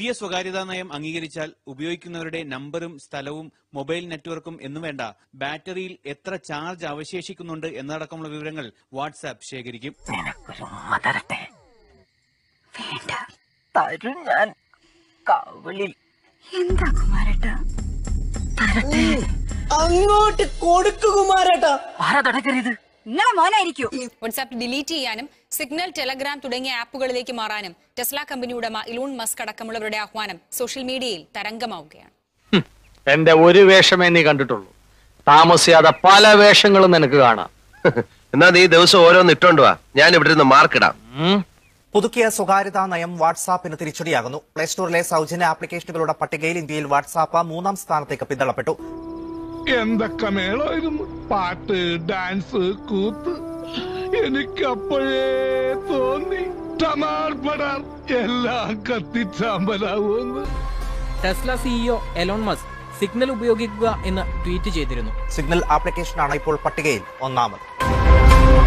പുതിയ സ്വകാര്യതാ നയം അംഗീകരിച്ചാൽ ഉപയോഗിക്കുന്നവരുടെ നമ്പറും സ്ഥലവും മൊബൈൽ നെറ്റ്വർക്കും എന്നു വേണ്ട ബാറ്ററിയിൽ എത്ര ചാർജ് അവശേഷിക്കുന്നുണ്ട് എന്നതടക്കമുള്ള വിവരങ്ങൾ വാട്സാപ്പ് ശേഖരിക്കും തരട്ടെ വേണ്ട തരും ഞാൻ കവളിൽ എന്താ കുമാരേട്ടാ തരട്ടെ അങ്ങോട്ട് കൊടുക്കു കുമാരേട്ടാ ആരാ തുടക്കരുത് നിങ്ങളെ മോനായിരിക്കൂ വാട്സാപ്പ് ഡിലീറ്റ് ചെയ്യാനും സിഗ്നൽ ടെലഗ്രാം തുടങ്ങിയ ആപ്പുകളിലേക്ക് മാറാനും ടെസ്ല കമ്പനി ഉടമ ഇലോൺ മസ്ക് അടക്കമുള്ളവരുടെ ആഹ്വാനം സോഷ്യൽ മീഡിയയിൽ തരംഗമാവുകയാണ് എന്റെ ഒരു വേഷമേ നീ കണ്ടിട്ടുള്ളൂ താമസിയാതെ പല വേഷങ്ങളും നിനക്ക് കാണാം എന്നാ നീ ദിവസം ഓരോന്ന് ഇട്ടോണ്ട് വാ ഞാൻ ഇവിടെ നിന്ന് മാർക്കിടാം ഉം. പുതുക്കിയ സ്വകാര്യതാ നയം വാട്സാപ്പിന് തിരിച്ചടിയാകുന്നു പ്ലേ സ്റ്റോറിലെ സൗജന്യ ആപ്ലിക്കേഷനുകളുടെ പട്ടികയിൽ ഇന്ത്യയിൽ വാട്സാപ്പ് മൂന്നാം സ്ഥാനത്തേക്ക് പിന്തള്ളപ്പെട്ടു എന്തൊക്കെ മേളമായിരുന്നു പാട്ട് ഡാൻസ് കൂത്ത് എനിക്കപ്പോഴേ തോന്നി ടമാർ പടാർ എല്ലാം കത്തിച്ചാമ്പലാവുമെന്ന് Tesla CEO Elon Musk Signal ഉപയോഗിക്കുക എന്ന് ട്വീറ്റ് ചെയ്തിരുന്നു സിഗ്നൽ ആപ്ലിക്കേഷനാണ് ഇപ്പോൾ പട്ടികയിൽ ഒന്നാമത്